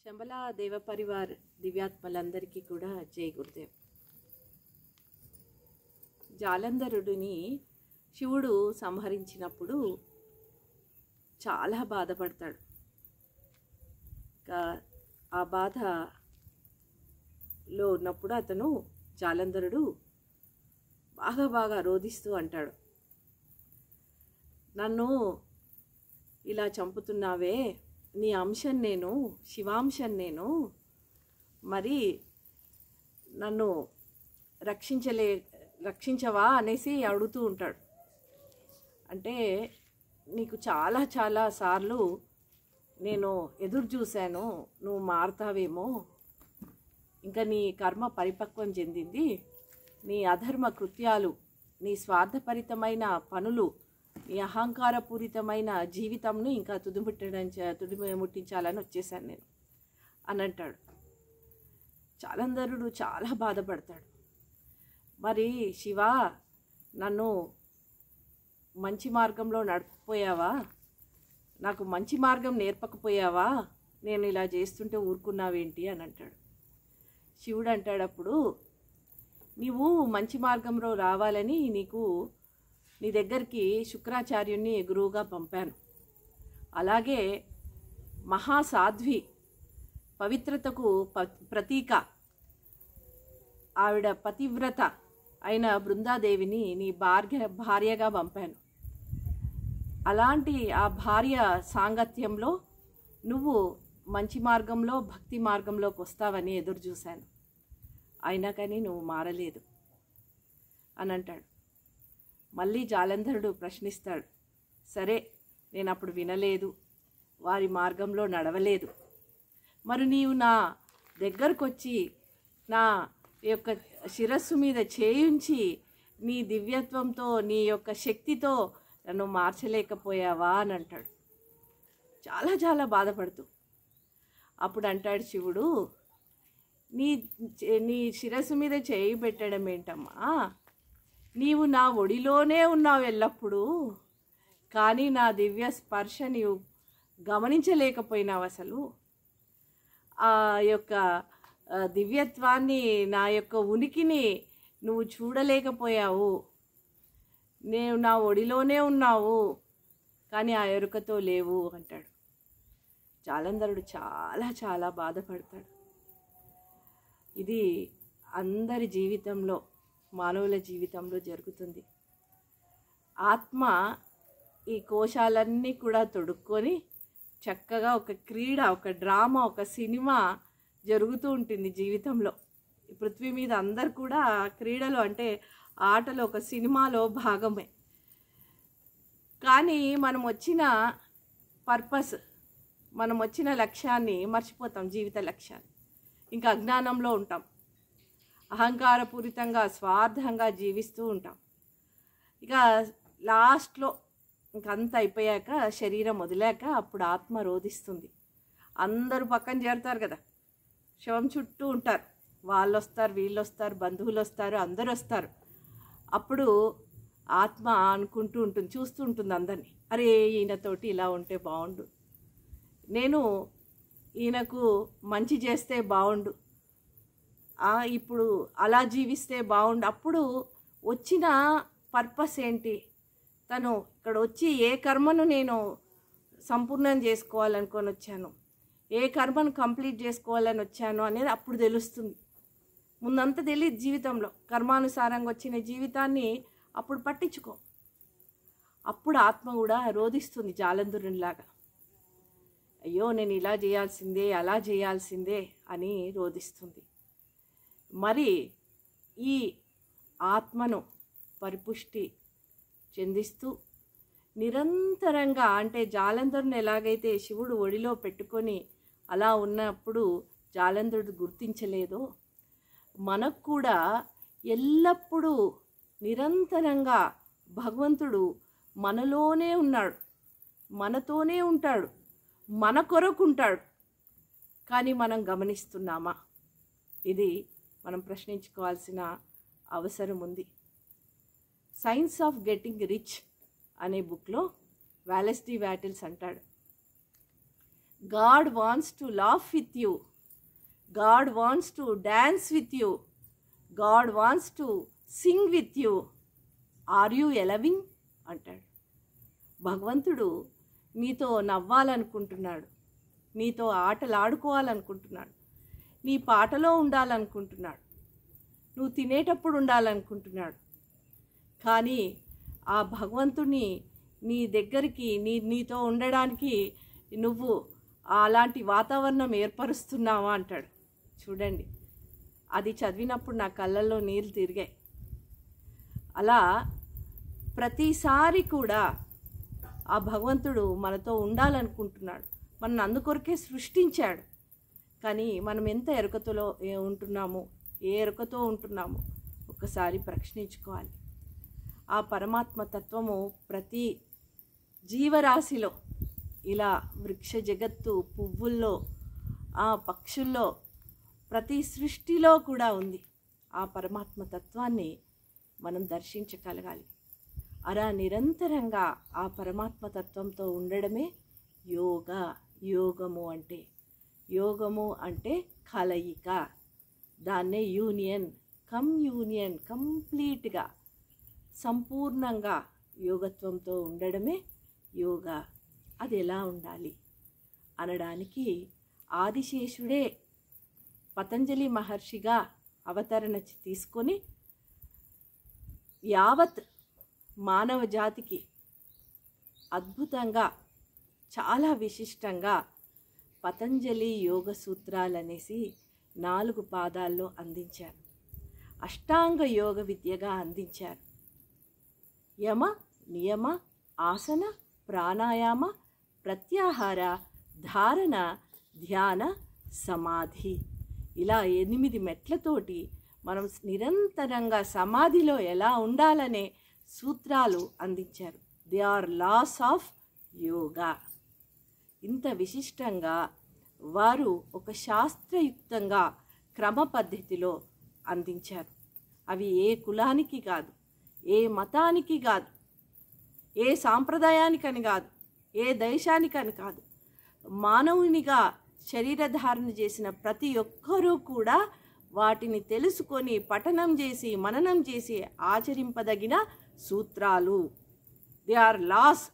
శంబల దేవ పరివార్ దివ్యాత్మలందరికీ కూడా జై గురుదేవ్ జాలంధరుడిని శివుడు సంహరించినప్పుడు చాలా బాధపడతాడు ఇంకా ఆ బాధలో ఉన్నప్పుడు అతను జాలంధరుడు బాగా బాగా రోధిస్తూ అంటాడు నన్ను ఇలా చంపుతున్నావే నీ అంశం నేను శివాంశం నేను మరి నన్ను రక్షించలే రక్షించవా అనేసి అడుగుతూ ఉంటాడు అంటే నీకు చాలా చాలా సార్లు నేను ఎదురు చూశాను నువ్వు మారుతావేమో ఇంకా నీ కర్మ పరిపక్వం చెందింది నీ అధర్మ కృత్యాలు నీ స్వార్థపరితమైన పనులు నీ అహంకారపూరితమైన జీవితంను ఇంకా తుదిముట్టడం తుది ముట్టించాలని వచ్చేసాను నేను అని అంటాడు చాలందరుడు చాలా బాధపడతాడు మరి శివ నన్ను మంచి మార్గంలో నడపపోయావా నాకు మంచి మార్గం నేర్పకపోయావా నేను ఇలా చేస్తుంటే ఊరుకున్నావేంటి అని అంటాడు శివుడు అంటాడు అప్పుడు నీవు మంచి మార్గంలో రావాలని నీకు నీ దగ్గరికి శుక్రాచార్యుణ్ణి గురువుగా పంపాను అలాగే మహాసాధ్వి పవిత్రతకు ప ప్రతీక ఆవిడ పతివ్రత అయిన బృందాదేవిని నీ భార్య భార్యగా పంపాను అలాంటి ఆ భార్య సాంగత్యంలో నువ్వు మంచి మార్గంలో భక్తి మార్గంలోకి వస్తావని ఎదురు చూశాను అయినా కానీ నువ్వు మారలేదు అని అంటాడు మళ్ళీ జాలంధరుడు ప్రశ్నిస్తాడు సరే నేను అప్పుడు వినలేదు వారి మార్గంలో నడవలేదు మరి నీవు నా దగ్గరకు వచ్చి నా యొక్క శిరస్సు మీద చేయించి నీ దివ్యత్వంతో నీ యొక్క శక్తితో నన్ను మార్చలేకపోయావా అని అంటాడు చాలా చాలా బాధపడుతూ అప్పుడు అంటాడు శివుడు నీ నీ శిరస్సు మీద చేయి పెట్టడం ఏంటమ్మా నీవు నా ఒడిలోనే ఉన్నావు ఎల్లప్పుడూ కానీ నా దివ్య స్పర్శ నీవు గమనించలేకపోయినావు అసలు ఆ యొక్క ఆ, దివ్యత్వాన్ని నా యొక్క ఉనికిని నువ్వు చూడలేకపోయావు నేను నా ఒడిలోనే ఉన్నావు కానీ ఆ ఎరుకతో లేవు అంటాడు జాలంధరుడు చాలా చాలా బాధపడతాడు ఇది అందరి జీవితంలో మానవుల జీవితంలో జరుగుతుంది ఆత్మ ఈ కోశాలన్నీ కూడా తొడుక్కొని చక్కగా ఒక క్రీడ ఒక డ్రామా ఒక సినిమా జరుగుతూ ఉంటుంది జీవితంలో ఈ పృథ్వీ మీద అందరు కూడా క్రీడలు అంటే ఆటలు ఒక సినిమాలో భాగమే కానీ మనం వచ్చిన పర్పస్ మనం వచ్చిన లక్ష్యాన్ని మర్చిపోతాం జీవిత లక్ష్యాన్ని ఇంకా అజ్ఞానంలో ఉంటాం అహంకారపూరితంగా స్వార్థంగా జీవిస్తూ ఉంటాం ఇక లాస్ట్లో ఇంకంతా అయిపోయాక శరీరం వదిలాక అప్పుడు ఆత్మ రోధిస్తుంది అందరూ పక్కన చేరుతారు కదా శవం చుట్టూ ఉంటారు వాళ్ళు వస్తారు వీళ్ళు వస్తారు బంధువులు వస్తారు అందరు వస్తారు అప్పుడు ఆత్మ అనుకుంటూ ఉంటుంది చూస్తూ ఉంటుంది అందరినీ అరే ఈయనతోటి ఇలా ఉంటే బాగుండు నేను ఈయనకు మంచి చేస్తే బాగుండు ఆ, ఇప్పుడు అలా జీవిస్తే బాగుండు అప్పుడు వచ్చిన పర్పస్ ఏంటి తను ఇక్కడ వచ్చి ఏ కర్మను నేను సంపూర్ణం చేసుకోవాలనుకొని వచ్చాను ఏ కర్మను కంప్లీట్ చేసుకోవాలని వచ్చాను అనేది అప్పుడు తెలుస్తుంది ముందంతా తెలియదు జీవితంలో కర్మానుసారంగా వచ్చిన జీవితాన్ని అప్పుడు పట్టించుకో అప్పుడు ఆత్మ కూడా రోధిస్తుంది జాలంధురునిలాగా అయ్యో నేను ఇలా చేయాల్సిందే అలా చేయాల్సిందే అని రోధిస్తుంది మరి ఈ ఆత్మను పరిపుష్టి చెందిస్తూ నిరంతరంగా అంటే జాలంధరుని ఎలాగైతే శివుడు ఒడిలో పెట్టుకొని అలా ఉన్నప్పుడు జాలంధరుడు గుర్తించలేదో మనకు కూడా ఎల్లప్పుడూ నిరంతరంగా భగవంతుడు మనలోనే ఉన్నాడు మనతోనే ఉంటాడు మన కొరకు ఉంటాడు కానీ మనం గమనిస్తున్నామా ఇది మనం ప్రశ్నించుకోవాల్సిన అవసరం ఉంది సైన్స్ ఆఫ్ గెట్టింగ్ రిచ్ అనే బుక్లో వ్యాలెస్ డి వ్యాటిల్స్ అంటాడు God wants to laugh with you God wants to dance with you God wants to sing with you are you allowing అంటాడు భగవంతుడు మీతో నవ్వాలనుకుంటున్నాడు మీతో ఆటలు ఆడుకోవాలనుకుంటున్నాడు నీ పాటలో ఉండాలనుకుంటున్నాడు నువ్వు తినేటప్పుడు ఉండాలనుకుంటున్నాడు కానీ ఆ భగవంతుని నీ దగ్గరికి నీ నీతో ఉండడానికి నువ్వు అలాంటి వాతావరణం ఏర్పరుస్తున్నావా అంటాడు చూడండి అది చదివినప్పుడు నా కళ్ళల్లో నీళ్ళు తిరిగాయి అలా ప్రతిసారి కూడా ఆ భగవంతుడు మనతో ఉండాలనుకుంటున్నాడు మన అందుకొరకే సృష్టించాడు కానీ మనం ఎంత ఎరుకతో ఉంటున్నాము ఏ ఎరుకతో ఉంటున్నాము ఒక్కసారి ప్రశ్నించుకోవాలి ఆ పరమాత్మ తత్వము ప్రతి జీవరాశిలో ఇలా వృక్ష జగత్తు పువ్వుల్లో ఆ పక్షుల్లో ప్రతి సృష్టిలో కూడా ఉంది ఆ పరమాత్మ తత్వాన్ని మనం దర్శించగలగాలి అలా నిరంతరంగా ఆ పరమాత్మ తత్వంతో ఉండడమే యోగా యోగము అంటే యోగము అంటే కలయిక దాన్నే యూనియన్ కమ్ యూనియన్ కంప్లీట్గా సంపూర్ణంగా యోగత్వంతో ఉండడమే యోగా అది ఎలా ఉండాలి అనడానికి ఆదిశేషుడే పతంజలి మహర్షిగా అవతరణ చ- తీసుకొని యావత్ మానవ జాతికి అద్భుతంగా చాలా విశిష్టంగా పతంజలి యోగ సూత్రాలు అనేసి నాలుగు పాదాల్లో అందించారు అష్టాంగ యోగ విద్యగా అందించారు యమ నియమ ఆసన ప్రాణాయామ ప్రత్యాహార ధారణ ధ్యాన సమాధి ఇలా ఎనిమిది మెట్లతోటి మనం నిరంతరంగా సమాధిలో ఎలా ఉండాలనే సూత్రాలు అందించారు they are laws of yoga ఇంత విశిష్టంగా వారు ఒక శాస్త్రయుక్తంగా క్రమ పద్ధతిలో అందించారు అవి ఏ కులానికి కాదు ఏ మతానికి కాదు ఏ సాంప్రదాయానికని కాదు ఏ దేశానికని కాదు మానవునిగా శరీరధారణ చేసిన ప్రతి ఒక్కరూ కూడా వాటిని తెలుసుకొని పఠనం చేసి మననం చేసి ఆచరింపదగిన సూత్రాలు దే ఆర్ లాస్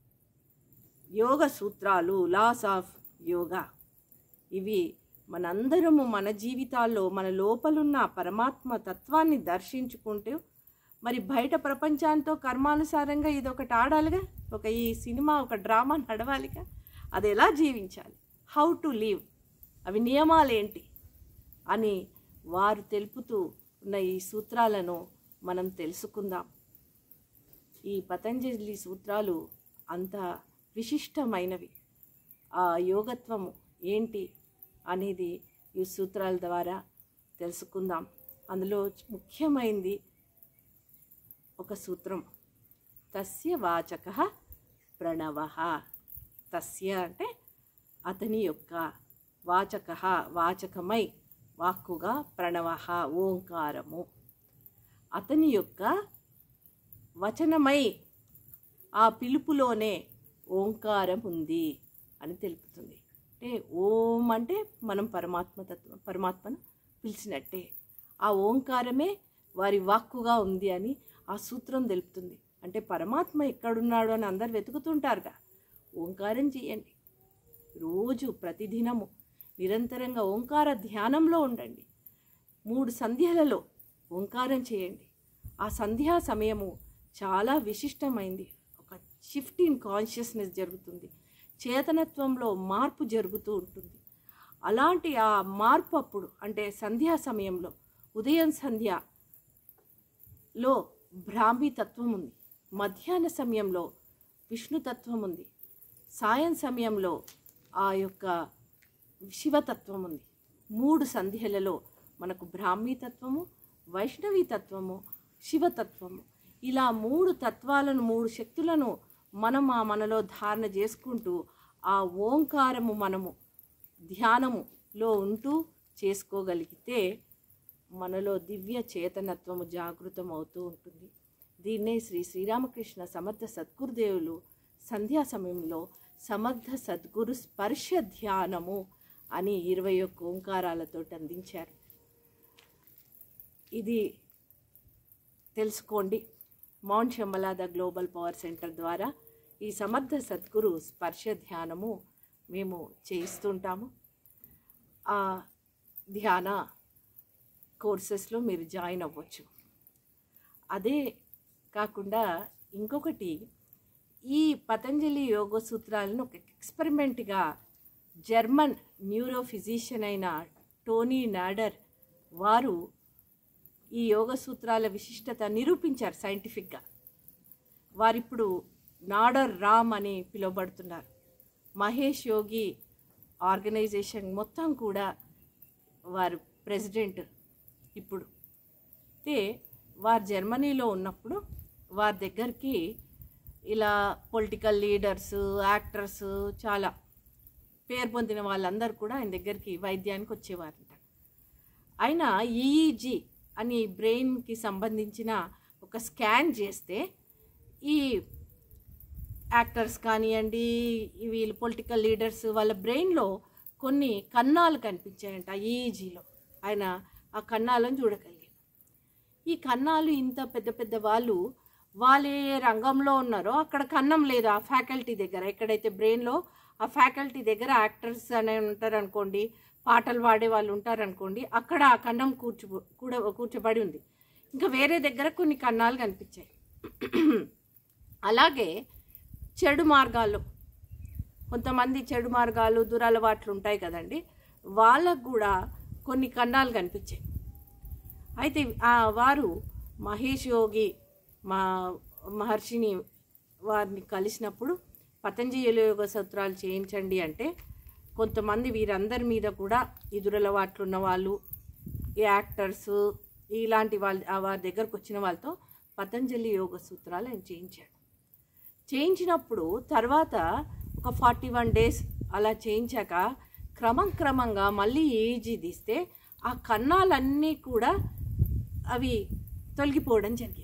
యోగ సూత్రాలు లాస్ ఆఫ్ యోగా ఇవి మనందరము మన జీవితాల్లో మన లోపలున్న పరమాత్మ తత్వాన్ని దర్శించుకుంటూ మరి బయట ప్రపంచాంతో కర్మానుసారంగా ఇది ఒకటి ఆడాలిగా ఒక ఈ సినిమా ఒక డ్రామా నడవాలిగా అది ఎలా జీవించాలి హౌ టు లివ్ అవి నియమాలేంటి అని వారు తెలుపుతూ ఉన్న ఈ సూత్రాలను మనం తెలుసుకుందాం ఈ పతంజలి సూత్రాలు అంత విశిష్టమైనవి ఆ యోగత్వము ఏంటి అనేది ఈ సూత్రాల ద్వారా తెలుసుకుందాం అందులో ముఖ్యమైనది ఒక సూత్రం తస్య వాచక ప్రణవ తస్య అంటే అతని యొక్క వాచక వాచకమై వాక్కుగా ప్రణవ ఓంకారము అతని యొక్క వచనమై ఆ పిలుపులోనే ఓంకారం ఉంది అని తెలుపుతుంది అంటే ఓం అంటే మనం పరమాత్మ తత్వం పరమాత్మను పిలిచినట్టే ఆ ఓంకారమే వారి వాక్కుగా ఉంది అని ఆ సూత్రం తెలుపుతుంది అంటే పరమాత్మ ఎక్కడున్నాడు అని అందరు వెతుకుతుంటారుగా ఓంకారం చేయండి రోజు ప్రతిదినము నిరంతరంగా ఓంకార ధ్యానంలో ఉండండి మూడు సంధ్యలలో ఓంకారం చేయండి ఆ సంధ్యా సమయము చాలా విశిష్టమైంది ఒక షిఫ్ట్ ఇన్ కాన్షియస్నెస్ జరుగుతుంది చేతనత్వంలో మార్పు జరుగుతూ ఉంటుంది అలాంటి ఆ మార్పు అప్పుడు అంటే సంధ్యా సమయంలో ఉదయం సంధ్యలో బ్రాహ్మీ తత్వం ఉంది మధ్యాహ్న సమయంలో విష్ణుతత్వం ఉంది సాయం సమయంలో ఆ యొక్క శివతత్వం ఉంది మూడు సంధ్యలలో మనకు బ్రాహ్మీ తత్వము వైష్ణవీ తత్వము శివతత్వము ఇలా మూడు తత్వాలను మూడు శక్తులను మనం ఆ మనలో ధారణ చేసుకుంటూ ఆ ఓంకారము మనము ధ్యానములో ఉంటూ చేసుకోగలిగితే మనలో దివ్య చేతనత్వము జాగృతం అవుతూ ఉంటుంది దీన్నే శ్రీ శ్రీరామకృష్ణ సమర్థ సద్గురుదేవులు సంధ్యా సమయంలో సమర్థ సద్గురు స్పర్శ ధ్యానము అని ఇరవై ఒక్క ఓంకారాలతో అందించారు ఇది తెలుసుకోండి మౌంట్ శంబలాద గ్లోబల్ పవర్ సెంటర్ ద్వారా ఈ సమర్థ సద్గురు స్పర్శ ధ్యానము మేము చేయిస్తుంటాము ఆ ధ్యాన కోర్సెస్లో మీరు జాయిన్ అవ్వచ్చు అదే కాకుండా ఇంకొకటి ఈ పతంజలి యోగ సూత్రాలను ఒక ఎక్స్పెరిమెంట్గా జర్మన్ న్యూరో ఫిజిషియన్ అయిన టోనీ నాడర్ వారు ఈ యోగ సూత్రాల విశిష్టత నిరూపించారు సైంటిఫిక్గా వారిప్పుడు నాడర్ రామ్ అని పిలువబడుతున్నారు మహేష్ యోగి ఆర్గనైజేషన్ మొత్తం కూడా వారు ప్రెసిడెంట్ ఇప్పుడు అయితే వారు జర్మనీలో ఉన్నప్పుడు వారి దగ్గరికి ఇలా పొలిటికల్ లీడర్స్ యాక్టర్స్ చాలా పేరు పొందిన వాళ్ళందరూ కూడా ఆయన దగ్గరికి వైద్యానికి వచ్చేవారంట ఆయన ఈఈజీ అని బ్రెయిన్కి సంబంధించిన ఒక స్కాన్ చేస్తే ఈ యాక్టర్స్ కానివ్వండి ఈ వీళ్ళు పొలిటికల్ లీడర్స్ వాళ్ళ బ్రెయిన్లో కొన్ని కన్నాలు కనిపించాయంట ఈఈజీలో ఆయన ఆ కన్నాలను చూడగలిగారు ఈ కన్నాలు ఇంత పెద్ద పెద్ద వాళ్ళు వాళ్ళే రంగంలో ఉన్నారో అక్కడ కన్నం లేదు ఆ ఫ్యాకల్టీ దగ్గర ఎక్కడైతే బ్రెయిన్లో ఆ ఫ్యాకల్టీ దగ్గర యాక్టర్స్ అనే ఉంటారు అనుకోండి పాటలు పాడే వాళ్ళు ఉంటారనుకోండి అక్కడ ఆ కన్నం కూర్చో కూడ కూర్చోబడి ఉంది ఇంకా వేరే దగ్గర కొన్ని కన్నాలు కనిపించాయి అలాగే చెడు మార్గాలు కొంతమంది చెడు మార్గాలు దురలవాట్లు ఉంటాయి కదండి వాళ్ళకు కూడా కొన్ని కన్నాలు కనిపించాయి అయితే ఆ వారు మహేష్ యోగి మా మహర్షిని వారిని కలిసినప్పుడు పతంజలి యోగ సూత్రాలు చేయించండి అంటే కొంతమంది వీరందరి మీద కూడా ఈ దురలవాట్లు ఉన్న వాళ్ళు ఈ యాక్టర్స్ ఇలాంటి వాళ్ళ ఆ వారి దగ్గరకు వచ్చిన వాళ్ళతో పతంజలి యోగ సూత్రాలు ఆయన చేయించాడు చేయించినప్పుడు తర్వాత ఒక ఫార్టీ వన్ డేస్ అలా చేయించాక క్రమం క్రమంగా మళ్ళీ ఏజీ తీస్తే ఆ కన్నాలన్నీ కూడా అవి తొలగిపోవడం జరిగింది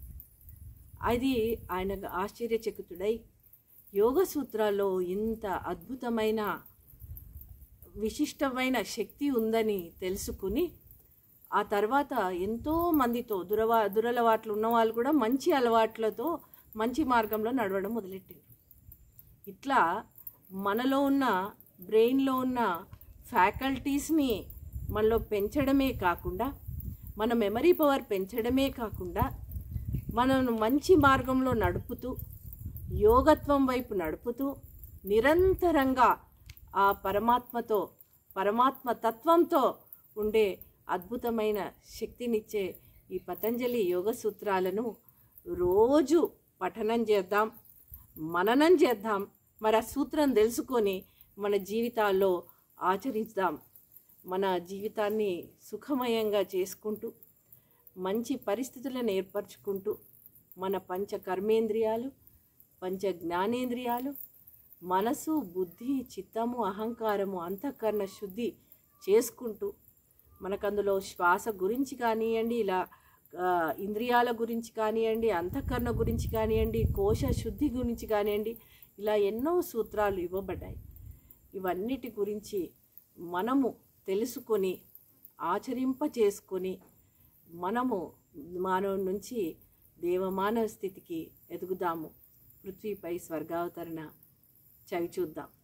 అది ఆయన ఆశ్చర్యచకితుడై యోగ సూత్రాల్లో ఇంత అద్భుతమైన విశిష్టమైన శక్తి ఉందని తెలుసుకుని ఆ తర్వాత ఎంతో మందితో దురవా దురలవాట్లు ఉన్న వాళ్ళు కూడా మంచి అలవాట్లతో మంచి మార్గంలో నడవడం మొదలెట్టారు ఇట్లా మనలో ఉన్న బ్రెయిన్లో ఉన్న ఫ్యాకల్టీస్ని మనలో పెంచడమే కాకుండా మన మెమరీ పవర్ పెంచడమే కాకుండా మనను మంచి మార్గంలో నడుపుతూ యోగత్వం వైపు నడుపుతూ నిరంతరంగా ఆ పరమాత్మతో పరమాత్మ తత్వంతో ఉండే అద్భుతమైన శక్తినిచ్చే ఈ పతంజలి యోగ సూత్రాలను రోజు పఠనం చేద్దాం మననం చేద్దాం మరి ఆ సూత్రం తెలుసుకొని మన జీవితాల్లో ఆచరిద్దాం మన జీవితాన్ని సుఖమయంగా చేసుకుంటూ మంచి పరిస్థితులను ఏర్పరచుకుంటూ మన పంచ కర్మేంద్రియాలు పంచ జ్ఞానేంద్రియాలు మనసు బుద్ధి చిత్తము అహంకారము అంతఃకరణ శుద్ధి చేసుకుంటూ మనకు అందులో శ్వాస గురించి కానివ్వండి ఇలా ఆ, ఇంద్రియాల గురించి కానివ్వండి అంతఃకరణ గురించి కానివ్వండి కోశ శుద్ధి గురించి కానివ్వండి ఇలా ఎన్నో సూత్రాలు ఇవ్వబడ్డాయి ఇవన్నిటి గురించి మనము తెలుసుకొని ఆచరింప చేసుకొని మనము మానవుడి నుంచి దేవమానవ స్థితికి ఎదుగుదాము పృథ్వీపై స్వర్గావతరణ చవి చూద్దాం